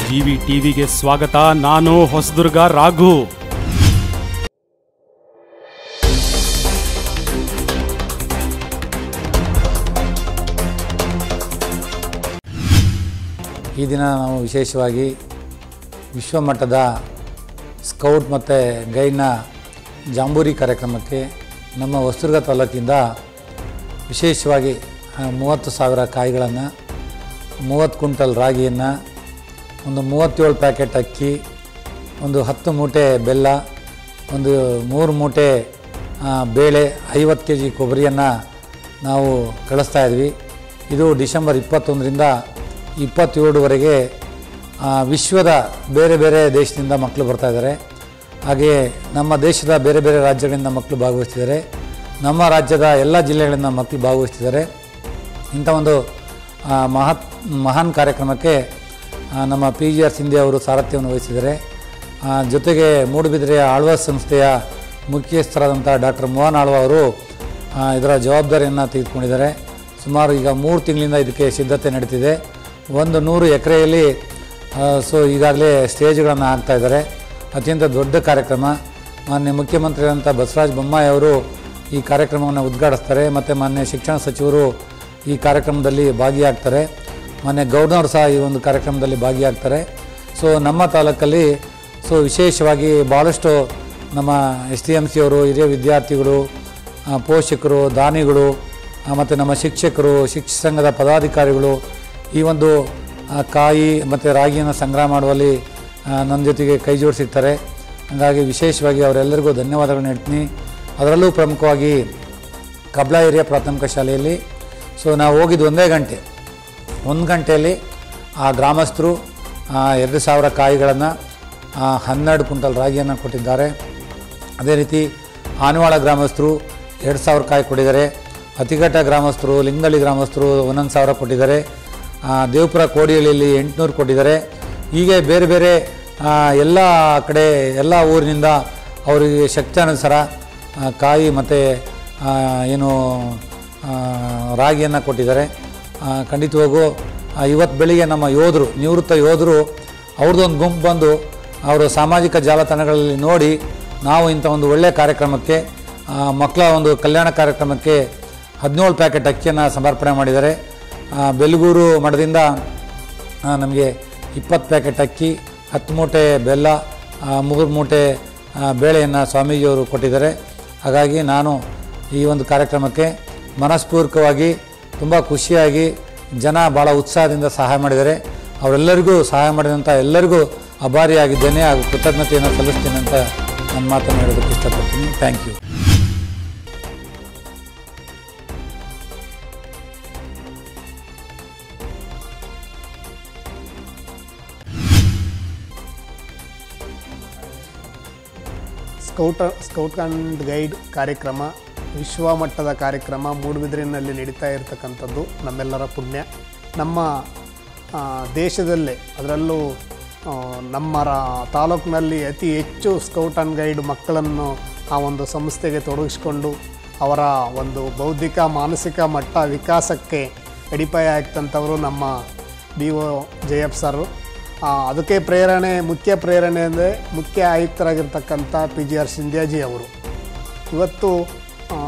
GV ಟಿವಿಗೆ ಸ್ವಾಗತ ನಾನು ಹೊಸದುರ್ಗ ರಾಘು ಈ ದಿನ ನಾವು ವಿಶೇಷವಾಗಿ ವಿಶ್ವಮಟ್ಟದ ಸ್ಕೌಟ್ ಮತ್ತು ಗೈಡ್ನ ಜಾಂಬೂರಿ ಕಾರ್ಯಕ್ರಮಕ್ಕೆ ನಮ್ಮ ಹೊಸದುರ್ಗ ತಾಲೂಕಿಂದ ವಿಶೇಷವಾಗಿ ಆ, ಮೂವತ್ತು ಸಾವಿರ ಕಾಯಿಗಳನ್ನು ಮೂವತ್ತು ಕ್ವಿಂಟಲ್ ರಾಗಿಯನ್ನು ಒಂದು ಮೂವತ್ತೇಳು ಪ್ಯಾಕೆಟ್ ಅಕ್ಕಿ ಒಂದು ಹತ್ತು ಮೂಟೆ ಬೆಲ್ಲ ಒಂದು ಮೂರು ಮೂಟೆ ಆ, ಬೇಳೆ ಐವತ್ತು ಕೆ ಜಿ ಕೊಬ್ಬರಿಯನ್ನು ನಾವು ಕಳಿಸ್ತಾ ಇದ್ವಿ ಇದು ಡಿಸೆಂಬರ್ ಇಪ್ಪತ್ತೊಂದರಿಂದ ಇಪ್ಪತ್ತೇಳರವರೆಗೆ ಆ, ವಿಶ್ವದ ಬೇರೆ ಬೇರೆ ದೇಶದಿಂದ ಮಕ್ಕಳು ಬರ್ತಾ ಇದ್ದಾರೆ ಹಾಗೆಯೇ ನಮ್ಮ ದೇಶದ ಬೇರೆ ಬೇರೆ ರಾಜ್ಯಗಳಿಂದ ಮಕ್ಕಳು ಭಾಗವಹಿಸ್ತಿದ್ದಾರೆ ನಮ್ಮ ರಾಜ್ಯದ ಎಲ್ಲ ಜಿಲ್ಲೆಗಳಿಂದ ಮಕ್ಕಳು ಭಾಗವಹಿಸ್ತಿದ್ದಾರೆ ಇಂಥ ಒಂದು ಆ, ಮಹತ್ ಮಹಾನ್ ಕಾರ್ಯಕ್ರಮಕ್ಕೆ ಆ, ನಮ್ಮ ಪಿ ಜಿ ಆರ್ ಸಿಂಧೆ ಅವರು ಸಾರಥ್ಯವನ್ನು ವಹಿಸಿದ್ದಾರೆ ಆ, ಜೊತೆಗೆ ಮೂಡುಬಿದಿರೆಯ ಆಳ್ವ ಸಂಸ್ಥೆಯ ಮುಖ್ಯಸ್ಥರಾದಂಥ ಡಾಕ್ಟರ್ ಮೋಹನ್ ಆಳ್ವ ಅವರು ಆ, ಇದರ ಜವಾಬ್ದಾರಿಯನ್ನು ತೆಗೆದುಕೊಂಡಿದ್ದಾರೆ ಸುಮಾರು ಈಗ ಮೂರು ತಿಂಗಳಿಂದ ಇದಕ್ಕೆ ಸಿದ್ಧತೆ ನಡೀತಿದೆ ಒಂದು ನೂರು ಎಕರೆಯಲ್ಲಿ ಸೊ ಈಗಾಗಲೇ ಸ್ಟೇಜ್ಗಳನ್ನು ಹಾಕ್ತಾ ಇದ್ದಾರೆ ಅತ್ಯಂತ ದೊಡ್ಡ ಕಾರ್ಯಕ್ರಮ ಮಾನ್ಯ ಮುಖ್ಯಮಂತ್ರಿಯಾದಂಥ ಬಸವರಾಜ ಬೊಮ್ಮಾಯಿ ಅವರು ಈ ಕಾರ್ಯಕ್ರಮವನ್ನು ಉದ್ಘಾಟಿಸ್ತಾರೆ ಮತ್ತು ಮಾನ್ಯ ಶಿಕ್ಷಣ ಸಚಿವರು ಈ ಕಾರ್ಯಕ್ರಮದಲ್ಲಿ ಭಾಗಿಯಾಗ್ತಾರೆ ಮಾನ್ಯ ಗವರ್ನರ್ ಸಹ ಈ ಒಂದು ಕಾರ್ಯಕ್ರಮದಲ್ಲಿ ಭಾಗಿಯಾಗ್ತಾರೆ ಸೊ ನಮ್ಮ ತಾಲೂಕಲ್ಲಿ ಸೊ ವಿಶೇಷವಾಗಿ ಭಾಳಷ್ಟು ನಮ್ಮ ಎಸ್ ಟಿ ಎಮ್ ಸಿ ಅವರು ಹಿರಿಯ ವಿದ್ಯಾರ್ಥಿಗಳು ಆ, ಪೋಷಕರು ದಾನಿಗಳು ಮತ್ತು ನಮ್ಮ ಶಿಕ್ಷಕರು ಶಿಕ್ಷಣ ಸಂಘದ ಪದಾಧಿಕಾರಿಗಳು ಈ ಒಂದು ಆ, ಕಾಯಿ ಮತ್ತು ರಾಗಿಯನ್ನು ಸಂಗ್ರಹ ಮಾಡುವಲ್ಲಿ ಆ, ನನ್ನ ಜೊತೆಗೆ ಕೈ ಜೋಡಿಸಿರ್ತಾರೆ ಹಾಗಾಗಿ ವಿಶೇಷವಾಗಿ ಅವರೆಲ್ಲರಿಗೂ ಧನ್ಯವಾದಗಳನ್ನ ಹೇಳ್ತೀನಿ ಅದರಲ್ಲೂ ಪ್ರಮುಖವಾಗಿ ಕಬ್ಲ ಹಿರಿಯ ಪ್ರಾಥಮಿಕ ಶಾಲೆಯಲ್ಲಿ ಸೊ ನಾವು ಹೋಗಿದ್ದು ಒಂದೇ ಗಂಟೆ ಒಂದು ಗಂಟೆಯಲ್ಲಿ ಆ ಗ್ರಾಮಸ್ಥರು ಆ, ಎರಡು ಸಾವಿರ ಕಾಯಿಗಳನ್ನು ಹನ್ನೆರಡು ಕ್ವಿಂಟಲ್ ರಾಗಿಯನ್ನು ಕೊಟ್ಟಿದ್ದಾರೆ ಅದೇ ರೀತಿ ಆನವಾಳ ಗ್ರಾಮಸ್ಥರು ಎರಡು ಸಾವಿರ ಕಾಯಿ ಕೊಟ್ಟಿದ್ದಾರೆ ಅತಿಘಟ್ಟ ಗ್ರಾಮಸ್ಥರು ಲಿಂಗಳ್ಳಿ ಗ್ರಾಮಸ್ಥರು ಒಂದೊಂದು ಸಾವಿರ ಕೊಟ್ಟಿದ್ದಾರೆ ಆ, ದೇವಪುರ ಕೋಡಿಹಳ್ಳಿಯಲ್ಲಿ ಎಂಟುನೂರು ಕೊಟ್ಟಿದ್ದಾರೆ ಹೀಗೆ ಬೇರೆ ಬೇರೆ ಆ, ಎಲ್ಲ ಕಡೆ ಎಲ್ಲ ಊರಿನಿಂದ ಅವರಿಗೆ ಶಕ್ತಿಯಾನುಸಾರ ಆ, ಕಾಯಿ ಮತ್ತು ಏನು ಆ, ರಾಗಿಯನ್ನು ಕೊಟ್ಟಿದ್ದಾರೆ ಆ, ಖಂಡಿತವಾಗೂ ಆ, ಇವತ್ತು ಬೆಳಿಗ್ಗೆ ನಮ್ಮ ಯೋಧರು ನಿವೃತ್ತ ಯೋಧರು ಅವ್ರದ್ದು ಒಂದು ಗುಂಪು ಬಂದು ಅವರು ಸಾಮಾಜಿಕ ಜಾಲತಾಣಗಳಲ್ಲಿ ನೋಡಿ ನಾವು ಇಂಥ ಒಂದು ಒಳ್ಳೆಯ ಕಾರ್ಯಕ್ರಮಕ್ಕೆ ಆ, ಮಕ್ಕಳ ಒಂದು ಕಲ್ಯಾಣ ಕಾರ್ಯಕ್ರಮಕ್ಕೆ ಹದಿನೇಳು ಪ್ಯಾಕೆಟ್ ಅಕ್ಕಿಯನ್ನು ಸಮರ್ಪಣೆ ಮಾಡಿದ್ದಾರೆ ಆ, ಬೆಲಗೂರು ಮಠದಿಂದ ಆ, ನಮಗೆ ಇಪ್ಪತ್ತು ಪ್ಯಾಕೆಟ್ ಅಕ್ಕಿ ಹತ್ತು ಮೂಟೆ ಬೆಲ್ಲ ಆ, ಮೂರು ಮೂಟೆ ಆ, ಬೇಳೆಯನ್ನು ಸ್ವಾಮೀಜಿಯವರು ಕೊಟ್ಟಿದ್ದಾರೆ ಹಾಗಾಗಿ ನಾನು ಈ ಒಂದು ಕಾರ್ಯಕ್ರಮಕ್ಕೆ ಮನಸ್ಪೂರ್ವಕವಾಗಿ ತುಂಬ ಖುಷಿಯಾಗಿ ಜನ ಭಾಳ ಉತ್ಸಾಹದಿಂದ ಸಹಾಯ ಮಾಡಿದ್ದಾರೆ ಅವರೆಲ್ಲರಿಗೂ ಸಹಾಯ ಮಾಡಿದಂಥ ಎಲ್ಲರಿಗೂ ಅಭಾರಿಯಾಗಿದ್ದೇನೆ ಹಾಗೂ ಕೃತಜ್ಞತೆಯನ್ನು ಸಲ್ಲಿಸ್ತೀನಿ ಅಂತ ನನ್ನ ಮಾತನ್ನು ಹೇಳೋದಕ್ಕೆ ಇಷ್ಟಪಡ್ತೀನಿ thank you scout scout and guide ಕಾರ್ಯಕ್ರಮ ವಿಶ್ವಮಟ್ಟದ ಕಾರ್ಯಕ್ರಮ ಮೂಡುಬಿದಿರಿನಲ್ಲಿ ನಡೀತಾ ಇರತಕ್ಕಂಥದ್ದು ನಮ್ಮೆಲ್ಲರ ಪುಣ್ಯ ನಮ್ಮ ಆ, ದೇಶದಲ್ಲೇ ಅದರಲ್ಲೂ ಆ, ನಮ್ಮ ರಾ ತಾಲೂಕಿನಲ್ಲಿ ಅತಿ ಹೆಚ್ಚು ಸ್ಕೌಟ್ ಆ್ಯಂಡ್ ಗೈಡ್ ಮಕ್ಕಳನ್ನು ಆ ಒಂದು ಸಂಸ್ಥೆಗೆ ತೊಡಗಿಸ್ಕೊಂಡು ಅವರ ಒಂದು ಬೌದ್ಧಿಕ ಮಾನಸಿಕ ಮಟ್ಟ ವಿಕಾಸಕ್ಕೆ ಅಡಿಪಾಯ ಆಗ್ತಂಥವರು ನಮ್ಮ ಬಿ ಒ ಜಯಪ್ ಸರ್ ಆ, ಅದಕ್ಕೆ ಪ್ರೇರಣೆ ಮುಖ್ಯ ಪ್ರೇರಣೆ ಅಂದರೆ ಮುಖ್ಯ ಆಯುಕ್ತರಾಗಿರ್ತಕ್ಕಂಥ ಪಿ ಜಿ ಆರ್ ಸಿಂಧ್ಯಾಜಿ ಅವರು ಇವತ್ತು ಆ,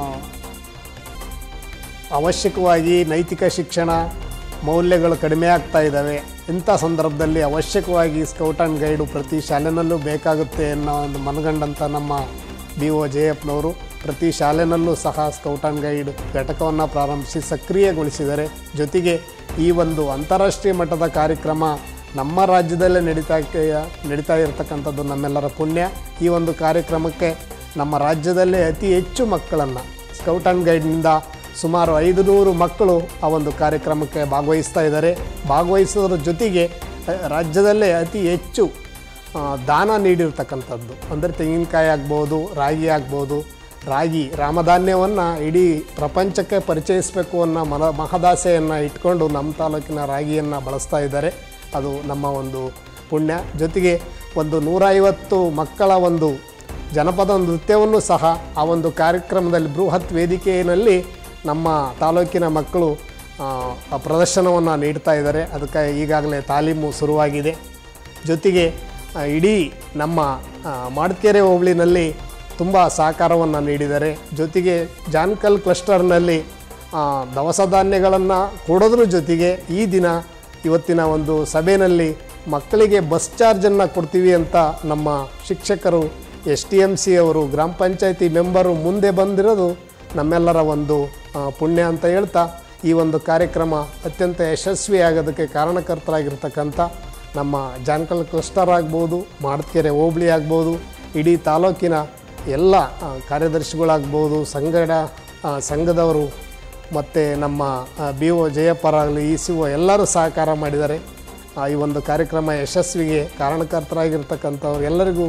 ಅವಶ್ಯಕವಾಗಿ ನೈತಿಕ ಶಿಕ್ಷಣ ಮೌಲ್ಯಗಳು ಕಡಿಮೆ ಆಗ್ತಾ ಇದ್ದಾವೆ ಇಂಥ ಸಂದರ್ಭದಲ್ಲಿ ಅವಶ್ಯಕವಾಗಿ ಸ್ಕೌಟ್ ಆ್ಯಂಡ್ ಗೈಡು ಪ್ರತಿ ಶಾಲೆನಲ್ಲೂ ಬೇಕಾಗುತ್ತೆ ಅನ್ನೋ ಒಂದು ಮನಗಂಡಂಥ ನಮ್ಮ ಬಿ ಒ ಜಯಪ್ಪನವರು ಪ್ರತಿ ಶಾಲೆನಲ್ಲೂ ಸಹ ಸ್ಕೌಟ್ ಆ್ಯಂಡ್ ಗೈಡ್ ಘಟಕವನ್ನು ಪ್ರಾರಂಭಿಸಿ ಸಕ್ರಿಯಗೊಳಿಸಿದ್ದಾರೆ ಜೊತೆಗೆ ಈ ಒಂದು ಅಂತಾರಾಷ್ಟ್ರೀಯ ಮಟ್ಟದ ಕಾರ್ಯಕ್ರಮ ನಮ್ಮ ರಾಜ್ಯದಲ್ಲೇ ನಡೀತಾ ನಡೀತಾ ಇರತಕ್ಕಂಥದ್ದು ನಮ್ಮೆಲ್ಲರ ಪುಣ್ಯ ಈ ಒಂದು ಕಾರ್ಯಕ್ರಮಕ್ಕೆ ನಮ್ಮ ರಾಜ್ಯದಲ್ಲೇ ಅತಿ ಹೆಚ್ಚು ಮಕ್ಕಳನ್ನು ಸ್ಕೌಟ್ ಆ್ಯಂಡ್ ಗೈಡ್ನಿಂದ ಸುಮಾರು ಐದು ನೂರು ಮಕ್ಕಳು ಆ ಒಂದು ಕಾರ್ಯಕ್ರಮಕ್ಕೆ ಭಾಗವಹಿಸ್ತಾ ಇದ್ದಾರೆ ಭಾಗವಹಿಸೋದ್ರ ಜೊತೆಗೆ ಅ, ರಾಜ್ಯದಲ್ಲೇ ಅತಿ ಹೆಚ್ಚು ಆ, ದಾನ ನೀಡಿರ್ತಕ್ಕಂಥದ್ದು ಅಂದರೆ ತೆಂಗಿನಕಾಯಿ ಆಗ್ಬೋದು ರಾಗಿ ಆಗ್ಬೋದು ರಾಗಿ ರಾಮಧಾನ್ಯವನ್ನು ಇಡೀ ಪ್ರಪಂಚಕ್ಕೆ ಪರಿಚಯಿಸಬೇಕು ಅನ್ನೋ ಮನ ಮಹದಾಸೆಯನ್ನು ಇಟ್ಕೊಂಡು ನಮ್ಮ ತಾಲೂಕಿನ ರಾಗಿಯನ್ನು ಬಳಸ್ತಾ ಇದ್ದಾರೆ ಅದು ನಮ್ಮ ಒಂದು ಪುಣ್ಯ ಜೊತೆಗೆ ಒಂದು ನೂರೈವತ್ತು ಮಕ್ಕಳ ಒಂದು ಜನಪದ ನೃತ್ಯವನ್ನು ಸಹ ಆ ಒಂದು ಕಾರ್ಯಕ್ರಮದಲ್ಲಿ ಬೃಹತ್ ವೇದಿಕೆಯಲ್ಲಿ ನಮ್ಮ ತಾಲೂಕಿನ ಮಕ್ಕಳು ಆ, ಆ ಪ್ರದರ್ಶನವನ್ನು ನೀಡ್ತಾ ಇದ್ದಾರೆ ಅದಕ್ಕೆ ಈಗಾಗಲೇ ತಾಲೀಮು ಶುರುವಾಗಿದೆ ಜೊತೆಗೆ ಆ, ಇಡೀ ನಮ್ಮ ಆ, ಮಾಡ್ಕೆರೆ ಹೋಬಳಿನಲ್ಲಿ ತುಂಬ ಸಹಕಾರವನ್ನು ನೀಡಿದ್ದಾರೆ ಜೊತೆಗೆ ಜಾನ್ಕಲ್ ಕ್ಲಸ್ಟರ್ನಲ್ಲಿ ಆ, ದವಸ ಧಾನ್ಯಗಳನ್ನು ಕೊಡೋದ್ರ ಜೊತೆಗೆ ಈ ದಿನ ಇವತ್ತಿನ ಒಂದು ಸಭೆಯಲ್ಲಿ ಮಕ್ಕಳಿಗೆ ಬಸ್ ಚಾರ್ಜನ್ನು ಕೊಡ್ತೀವಿ ಅಂತ ನಮ್ಮ ಶಿಕ್ಷಕರು ಎಸ್ ಟಿ ಎಮ್ ಸಿ ಅವರು ಗ್ರಾಮ ಪಂಚಾಯತಿ ಮೆಂಬರು ಮುಂದೆ ಬಂದಿರೋದು ನಮ್ಮೆಲ್ಲರ ಒಂದು ಆ, ಪುಣ್ಯ ಅಂತ ಹೇಳ್ತಾ ಈ ಒಂದು ಕಾರ್ಯಕ್ರಮ ಅತ್ಯಂತ ಯಶಸ್ವಿಯಾಗೋದಕ್ಕೆ ಕಾರಣಕರ್ತರಾಗಿರ್ತಕ್ಕಂಥ ನಮ್ಮ ಜಾನ್ಕಲ್ ಕ್ಲಸ್ಟರ್ ಆಗ್ಬೋದು ಮಾಡ್ಕೆರೆ ಹೋಬಳಿ ಆಗ್ಬೋದು ಇಡೀ ತಾಲೂಕಿನ ಎಲ್ಲ ಆ, ಕಾರ್ಯದರ್ಶಿಗಳಾಗ್ಬೋದು ಸಂಗಡ ಆ, ಸಂಘದವರು ಮತ್ತು ನಮ್ಮ ಬಿ ಒ ಜಯಪ್ಪರಾಗಲಿ ಇ ಸಿ ಒ ಎಲ್ಲರೂ ಸಹಕಾರ ಮಾಡಿದ್ದಾರೆ ಆ, ಈ ಒಂದು ಕಾರ್ಯಕ್ರಮ ಯಶಸ್ವಿಗೆ ಕಾರಣಕರ್ತರಾಗಿರ್ತಕ್ಕಂಥವ್ರು ಎಲ್ಲರಿಗೂ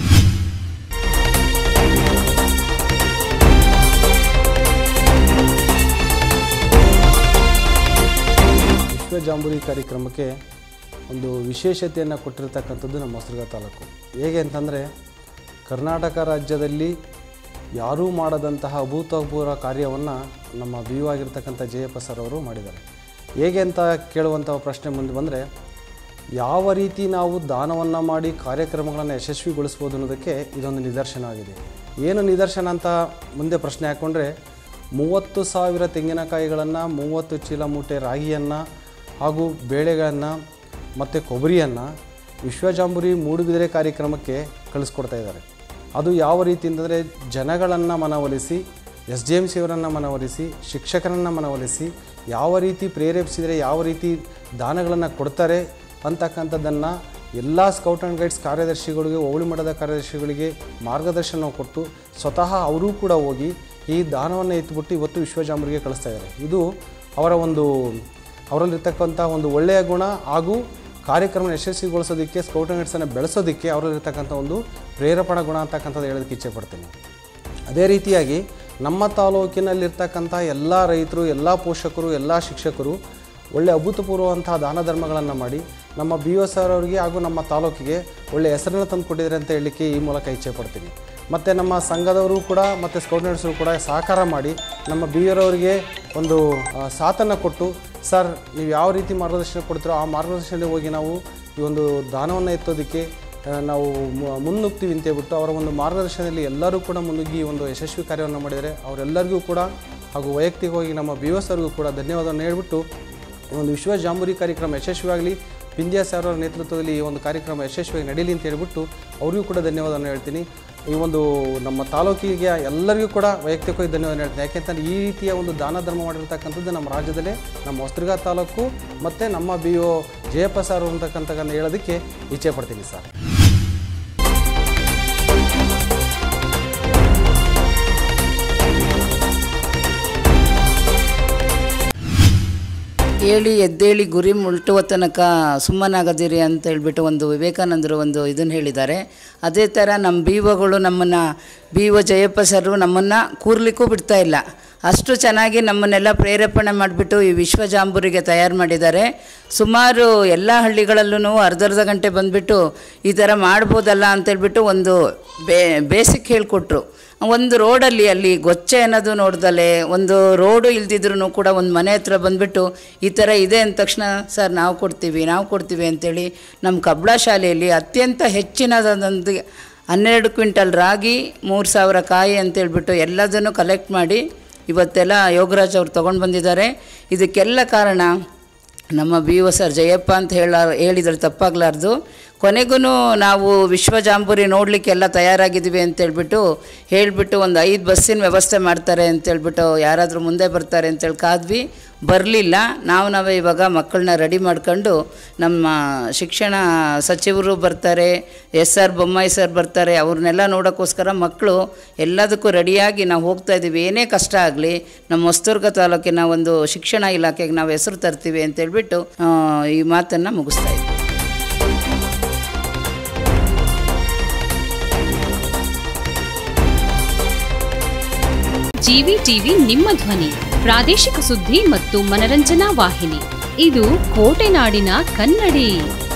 ವಿಶ್ವ ಜಾಂಬೂರಿ ಕಾರ್ಯಕ್ರಮಕ್ಕೆ ಒಂದು ವಿಶೇಷತೆಯನ್ನು ಕೊಟ್ಟಿರ್ತಕ್ಕಂಥದ್ದು ನಮ್ಮ ಹೊಸದುರ್ಗ ತಾಲೂಕು ಹೇಗೆ ಅಂತಂದರೆ ಕರ್ನಾಟಕ ರಾಜ್ಯದಲ್ಲಿ ಯಾರೂ ಮಾಡದಂತಹ ಅಭೂತಪೂರ್ವ ಕಾರ್ಯವನ್ನು ನಮ್ಮ ಬಿ ಯು ಆಗಿರ್ತಕ್ಕಂಥ ಜಯಪ್ಪ ಸರ್ ಅವರು ಮಾಡಿದ್ದಾರೆ ಹೇಗೆ ಅಂತ ಕೇಳುವಂಥ ಪ್ರಶ್ನೆ ಮುಂದೆ ಬಂದರೆ ಯಾವ ರೀತಿ ನಾವು ದಾನವನ್ನು ಮಾಡಿ ಕಾರ್ಯಕ್ರಮಗಳನ್ನು ಯಶಸ್ವಿಗೊಳಿಸ್ಬೋದು ಅನ್ನೋದಕ್ಕೆ ಇದೊಂದು ನಿದರ್ಶನವಾಗಿದೆ ಏನು ನಿದರ್ಶನ ಅಂತ ಮುಂದೆ ಪ್ರಶ್ನೆ ಹಾಕ್ಕೊಂಡ್ರೆ ಮೂವತ್ತು ಸಾವಿರ ತೆಂಗಿನಕಾಯಿಗಳನ್ನು ಮೂವತ್ತು ಚೀಲ ಮೂಟೆ ರಾಗಿಯನ್ನು ಹಾಗೂ ಬೇಳೆಗಳನ್ನು ಮತ್ತು ಕೊಬ್ಬರಿಯನ್ನು ವಿಶ್ವಜಾಂಬುರಿ ಮೂಡುಬಿದಿರೆ ಕಾರ್ಯಕ್ರಮಕ್ಕೆ ಕಳಿಸ್ಕೊಡ್ತಾ ಇದ್ದಾರೆ ಅದು ಯಾವ ರೀತಿ ಅಂತಂದರೆ ಜನಗಳನ್ನು ಮನವೊಲಿಸಿ ಎಸ್ ಡಿ ಎಮ್ ಸಿ ಅವರನ್ನು ಮನವೊಲಿಸಿ ಶಿಕ್ಷಕರನ್ನು ಮನವೊಲಿಸಿ ಯಾವ ರೀತಿ ಪ್ರೇರೇಪಿಸಿದರೆ ಯಾವ ರೀತಿ ದಾನಗಳನ್ನು ಕೊಡ್ತಾರೆ ಅಂತಕ್ಕಂಥದ್ದನ್ನು ಎಲ್ಲ ಸ್ಕೌಟ್ ಆ್ಯಂಡ್ ಗೈಡ್ಸ್ ಕಾರ್ಯದರ್ಶಿಗಳಿಗೆ ಹೋಬಳಿ ಮಟ್ಟದ ಕಾರ್ಯದರ್ಶಿಗಳಿಗೆ ಮಾರ್ಗದರ್ಶನ ಕೊಟ್ಟು ಸ್ವತಃ ಅವರೂ ಕೂಡ ಹೋಗಿ ಈ ದಾನವನ್ನು ಎತ್ತಿಬಿಟ್ಟು ಇವತ್ತು ವಿಶ್ವಜಾಂಬರಿಗೆ ಕಳಿಸ್ತಾ ಇದ್ದಾರೆ ಇದು ಅವರ ಒಂದು ಅವರಲ್ಲಿರ್ತಕ್ಕಂಥ ಒಂದು ಒಳ್ಳೆಯ ಗುಣ ಹಾಗೂ ಕಾರ್ಯಕ್ರಮ ಯಶಸ್ವಿಗೊಳಿಸೋದಕ್ಕೆ ಸ್ಕೌಟ್ ಆ್ಯಂಡ್ ಗೈಡ್ಸನ್ನು ಬೆಳೆಸೋದಕ್ಕೆ ಅವರಲ್ಲಿರ್ತಕ್ಕಂಥ ಒಂದು ಪ್ರೇರೇಪಣಾ ಗುಣ ಅಂತಕ್ಕಂಥದ್ದು ಹೇಳೋದಕ್ಕೆ ಇಚ್ಛೆ ಪಡ್ತೀನಿ ಅದೇ ರೀತಿಯಾಗಿ ನಮ್ಮ ತಾಲೂಕಿನಲ್ಲಿರ್ತಕ್ಕಂಥ ಎಲ್ಲ ರೈತರು ಎಲ್ಲ ಪೋಷಕರು ಎಲ್ಲ ಶಿಕ್ಷಕರು ಒಳ್ಳೆ ಅಭೂತಪೂರ್ವವಂತಹ ದಾನ ಧರ್ಮಗಳನ್ನು ಮಾಡಿ ನಮ್ಮ ಬಿ ಒ ಸರ್ ಅವರಿಗೆ ಹಾಗೂ ನಮ್ಮ ತಾಲೂಕಿಗೆ ಒಳ್ಳೆ ಹೆಸರನ್ನು ತಂದು ಕೊಟ್ಟಿದ್ದಾರೆ ಅಂತ ಹೇಳಲಿಕ್ಕೆ ಈ ಮೂಲಕ ಇಚ್ಛೆ ಪಡ್ತೀನಿ ಮತ್ತು ನಮ್ಮ ಸಂಘದವರು ಕೂಡ ಮತ್ತು ಸ್ಕೌಟ್ ಗೈಡ್ಸರು ಕೂಡ ಸಹಕಾರ ಮಾಡಿ ನಮ್ಮ ಬಿ ಅವರಿಗೆ ಒಂದು ಆ, ಸಾಥನ್ನು ಕೊಟ್ಟು ಸರ್ ನೀವು ಯಾವ ರೀತಿ ಮಾರ್ಗದರ್ಶನ ಕೊಡ್ತೀರೋ ಆ ಮಾರ್ಗದರ್ಶನದಲ್ಲಿ ಹೋಗಿ ನಾವು ಈ ಒಂದು ದಾನವನ್ನು ಎತ್ತೋದಕ್ಕೆ ಆ, ನಾವು ಮು- ಮುನ್ನುಗ್ತೀವಿ ಅಂತ ಹೇಳ್ಬಿಟ್ಟು ಅವರ ಒಂದು ಮಾರ್ಗದರ್ಶನದಲ್ಲಿ ಎಲ್ಲರೂ ಕೂಡ ಮುನ್ನುಗ್ಗಿ ಈ ಒಂದು ಯಶಸ್ವಿ ಕಾರ್ಯವನ್ನು ಮಾಡಿದ್ದಾರೆ ಅವರೆಲ್ಲರಿಗೂ ಕೂಡ ಹಾಗೂ ವೈಯಕ್ತಿಕವಾಗಿ ನಮ್ಮ ಬಿ ಎಸ್ ಅವ್ರಿಗೂ ಕೂಡ ಧನ್ಯವಾದವನ್ನು ಹೇಳ್ಬಿಟ್ಟು ಈ ಒಂದು ವಿಶ್ವ ಜಾಂಬೂರಿ ಕಾರ್ಯಕ್ರಮ ಯಶಸ್ವಿಯಾಗಲಿ ಪಿಂದ್ಯಾ ಸರ್ ಅವರ ನೇತೃತ್ವದಲ್ಲಿ ಈ ಒಂದು ಕಾರ್ಯಕ್ರಮ ಯಶಸ್ವಿಯಾಗಿ ನಡೀಲಿ ಅಂತ ಹೇಳ್ಬಿಟ್ಟು ಅವರಿಗೂ ಕೂಡ ಧನ್ಯವಾದವನ್ನು ಹೇಳ್ತೀನಿ ಈ ಒಂದು ನಮ್ಮ ತಾಲೂಕಿಗೆ ಎಲ್ಲರಿಗೂ ಕೂಡ ವೈಯಕ್ತಿಕವಾಗಿ ಧನ್ಯವಾದ ಹೇಳ್ತೀನಿ ಯಾಕೆಂತಂದ್ರೆ ಈ ರೀತಿಯ ಒಂದು ದಾನ ಧರ್ಮ ಮಾಡಿರ್ತಕ್ಕಂಥದ್ದು ನಮ್ಮ ರಾಜ್ಯದಲ್ಲೇ ನಮ್ಮ ಹೊಸದುರ್ಗ ತಾಲೂಕು ಮತ್ತು ನಮ್ಮ ಬಿ ಒ ಜಯಪ್ಪ ಸರ್ ಅಂತಕ್ಕಂಥ ಹೇಳೋದಕ್ಕೆ ಇಚ್ಛೆ ಪಡ್ತೀನಿ ಸರ್ ಹೇಳಿ ಎದ್ದೇಳಿ ಗುರಿ ಮುಟ್ಟುವ ತನಕ ಸುಮ್ಮನಾಗದಿರಿ ಅಂತ ಹೇಳ್ಬಿಟ್ಟು ಒಂದು ವಿವೇಕಾನಂದರು ಒಂದು ಇದನ್ನು ಹೇಳಿದ್ದಾರೆ ಅದೇ ಥರ ನಮ್ಮ ಬಿ ಒಗಳು ನಮ್ಮನ್ನು ಬಿ ಒ ಜಯಪ್ಪ ಸರು ನಮ್ಮನ್ನು ಕೂರ್ಲಿಕ್ಕೂ ಬಿಡ್ತಾ ಇಲ್ಲ ಅಷ್ಟು ಚೆನ್ನಾಗಿ ನಮ್ಮನ್ನೆಲ್ಲ ಪ್ರೇರೇಪಣೆ ಮಾಡಿಬಿಟ್ಟು ಈ ವಿಶ್ವ ಜಾಂಬೂರಿಗೆ ತಯಾರು ಮಾಡಿದ್ದಾರೆ ಸುಮಾರು ಎಲ್ಲ ಹಳ್ಳಿಗಳಲ್ಲೂ ಅರ್ಧರ್ಧ ಗಂಟೆ ಬಂದುಬಿಟ್ಟು ಈ ಥರ ಮಾಡ್ಬೋದಲ್ಲ ಅಂತೇಳ್ಬಿಟ್ಟು ಒಂದು ಬೇ ಬೇಸಿಕ್ ಹೇಳಿಕೊಟ್ರು ಒಂದು ರೋಡಲ್ಲಿ ಅಲ್ಲಿ ಗೊಚ್ಚೆ ಅನ್ನೋದು ನೋಡ್ದಲೆ ಒಂದು ರೋಡು ಇಲ್ದಿದ್ರು ಕೂಡ ಒಂದು ಮನೆ ಹತ್ರ ಬಂದುಬಿಟ್ಟು ಈ ಥರ ಇದೆ ಅಂದ ತಕ್ಷಣ ಸರ್ ನಾವು ಕೊಡ್ತೀವಿ ನಾವು ಕೊಡ್ತೀವಿ ಅಂತೇಳಿ ನಮ್ಮ ಕಬ್ಳ ಶಾಲೆಯಲ್ಲಿ ಅತ್ಯಂತ ಹೆಚ್ಚಿನದೊಂದು ಹನ್ನೆರಡು ಕ್ವಿಂಟಲ್ ರಾಗಿ ಮೂರು ಸಾವಿರ ಕಾಯಿ ಅಂತೇಳ್ಬಿಟ್ಟು ಎಲ್ಲದನ್ನು ಕಲೆಕ್ಟ್ ಮಾಡಿ ಇವತ್ತೆಲ್ಲ ಯೋಗರಾಜ್ ಅವ್ರು ತೊಗೊಂಡು ಬಂದಿದ್ದಾರೆ ಇದಕ್ಕೆಲ್ಲ ಕಾರಣ ನಮ್ಮ ಬಿ ಒ ಸರ್ ಜಯಪ್ಪ ಅಂತ ಹೇಳ ಹೇಳಿದ್ರೆ ತಪ್ಪಾಗಲಾರ್ದು ಕೊನೆಗೂ ನಾವು ವಿಶ್ವ ಜಾಂಬೂರಿ ನೋಡಲಿಕ್ಕೆಲ್ಲ ತಯಾರಾಗಿದ್ದೀವಿ ಅಂತೇಳ್ಬಿಟ್ಟು ಹೇಳಿಬಿಟ್ಟು ಒಂದು ಐದು ಬಸ್ಸಿನ ವ್ಯವಸ್ಥೆ ಮಾಡ್ತಾರೆ ಅಂತೇಳ್ಬಿಟ್ಟು ಯಾರಾದರೂ ಮುಂದೆ ಬರ್ತಾರೆ ಅಂತೇಳಿ ಕಾದ್ವಿ ಬರಲಿಲ್ಲ ನಾವು ನಾವೇ ಇವಾಗ ಮಕ್ಕಳನ್ನ ರೆಡಿ ಮಾಡ್ಕೊಂಡು ನಮ್ಮ ಶಿಕ್ಷಣ ಸಚಿವರು ಬರ್ತಾರೆ ಎಸ್ ಆರ್ ಬೊಮ್ಮಾಯಿ ಸರ್ ಬರ್ತಾರೆ ಅವ್ರನ್ನೆಲ್ಲ ನೋಡೋಕ್ಕೋಸ್ಕರ ಮಕ್ಕಳು ಎಲ್ಲದಕ್ಕೂ ರೆಡಿಯಾಗಿ ನಾವು ಹೋಗ್ತಾ ಇದ್ದೀವಿ ಏನೇ ಕಷ್ಟ ಆಗಲಿ ನಮ್ಮ ಹೊಸದುರ್ಗ ತಾಲೂಕಿನ ಒಂದು ಶಿಕ್ಷಣ ಇಲಾಖೆಗೆ ನಾವು ಹೆಸರು ತರ್ತೀವಿ ಅಂತೇಳ್ಬಿಟ್ಟು ಆ, ಈ ಮಾತನ್ನು ಮುಗಿಸ್ತಾ ಇದ್ದೀವಿ ಜಿವಿ ಟಿವಿ ನಿಮ್ಮ ಧ್ವನಿ ಪ್ರಾದೇಶಿಕ ಸುದ್ದಿ ಮತ್ತು ಮನರಂಜನಾ ವಾಹಿನಿ ಇದು ಕೋಟೆನಾಡಿನ ಕನ್ನಡಿ